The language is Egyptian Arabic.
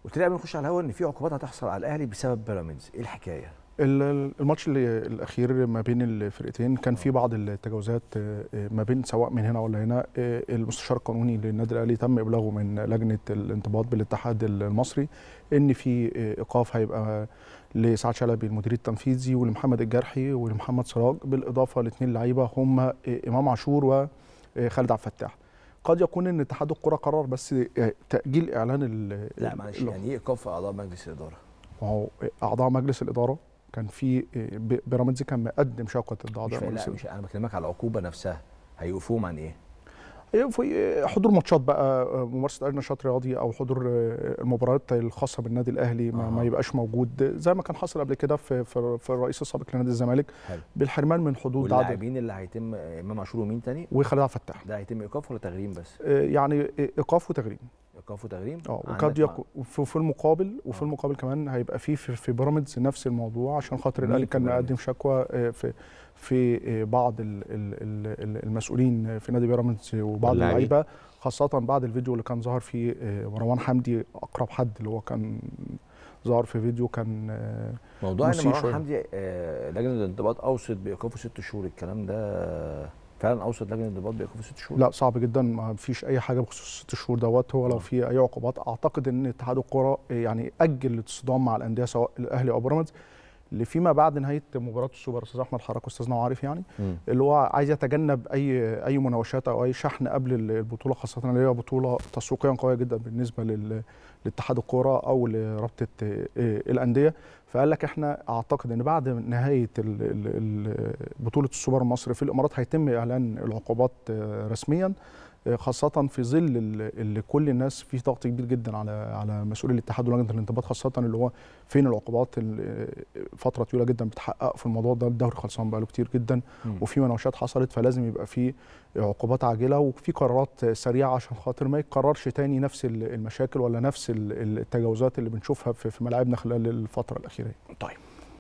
قلت لي قبل ما نخش على الهوا ان في عقوبات هتحصل على الاهلي بسبب بيراميدز ايه الحكايه ال- الماتش اللي الاخير ما بين الفرقتين كان في بعض التجاوزات آه، آه، ما بين سواء من هنا ولا هنا آه، المستشار القانوني للنادي الاهلي تم ابلاغه من لجنه الانضباط بالاتحاد المصري ان في آه، ايقاف هيبقى لسعد شلبي المدير التنفيذي ولمحمد الجرحي ولمحمد سراج بالاضافه لاثنين لعيبه هم آه، امام عاشور وخالد عبد الفتاح قد يكون ان اتحاد الكره قرر بس آه، تاجيل اعلان ال- لا معلش ال- يعني ايه ايقاف اعضاء مجلس الاداره ما هو اعضاء مجلس الاداره كان في ب- بيراميدز كان مقدم شكوى ضد مش اعضاء فا- مجلس لا مش انا بكلمك على العقوبه نفسها هيوقفوهم عن ايه الإدارة. في حضور ماتشات بقى ممارسه اي نشاط رياضي او حضور المباريات الخاصه بالنادي الاهلي ما, آه. ما يبقاش موجود زي ما كان حصل قبل كده في في, في الرئيس السابق لنادي الزمالك حلو بالحرمان من حدود عدد واللاعبين اللي هيتم امام عاشور ومين تاني وخالد عبد الفتاح ده هيتم ايقاف ولا تغريم بس يعني ايقاف وتغريم ايقاف وتغريم اه عندك وقد مع- يكون وفي في المقابل وفي آه. المقابل كمان هيبقى في في, في بيراميدز نفس الموضوع عشان خاطر مين الاهلي في كان بيراميدز؟ مقدم شكوى آه، في في آه، بعض ال- ال- ال- المسؤولين في نادي بيراميدز وبعض واللاعبين. اللعيبه خاصه بعد الفيديو اللي كان ظهر فيه آه، مروان حمدي اقرب حد اللي هو كان ظهر في فيديو كان آه، موضوع ان مثير مروان شوية. حمدي آه، لجنه الانضباط اوصت بايقافه ست شهور الكلام ده فعلا اوصت لجنه الانضباط بايقافه ست شهور لا صعب جدا ما فيش اي حاجه بخصوص الست شهور دوت هو لو آه. في اي عقوبات اعتقد ان اتحاد الكره يعني اجل التصدام مع الانديه سواء الاهلي او بيراميدز اللي فيما بعد نهايه مباراه السوبر استاذ احمد حضرتك استاذنا وعارف يعني مم. اللي هو عايز يتجنب اي اي مناوشات او اي شحن قبل البطوله خاصه اللي هي بطوله تسويقيا قويه جدا بالنسبه لل- لاتحاد الكوره او لرابطه آه، الانديه فقال لك احنا اعتقد ان بعد نهايه ال- ال- ال- بطوله السوبر المصري في الامارات هيتم اعلان العقوبات آه، رسميا آه، خاصة في ظل ال- اللي كل الناس في ضغط كبير جدا على على مسؤولي الاتحاد ولجنة الانضباط خاصة اللي هو فين العقوبات اللي فترة طويلة جدا بتحقق في الموضوع ده الدوري خلصان بقاله كتير جدا مم. وفي مناوشات حصلت فلازم يبقى في عقوبات عاجله وفي قرارات سريعه عشان خاطر ما يتكررش تاني نفس ال- المشاكل ولا نفس ال- التجاوزات اللي بنشوفها في في ملاعبنا خلال الفتره الاخيره طيب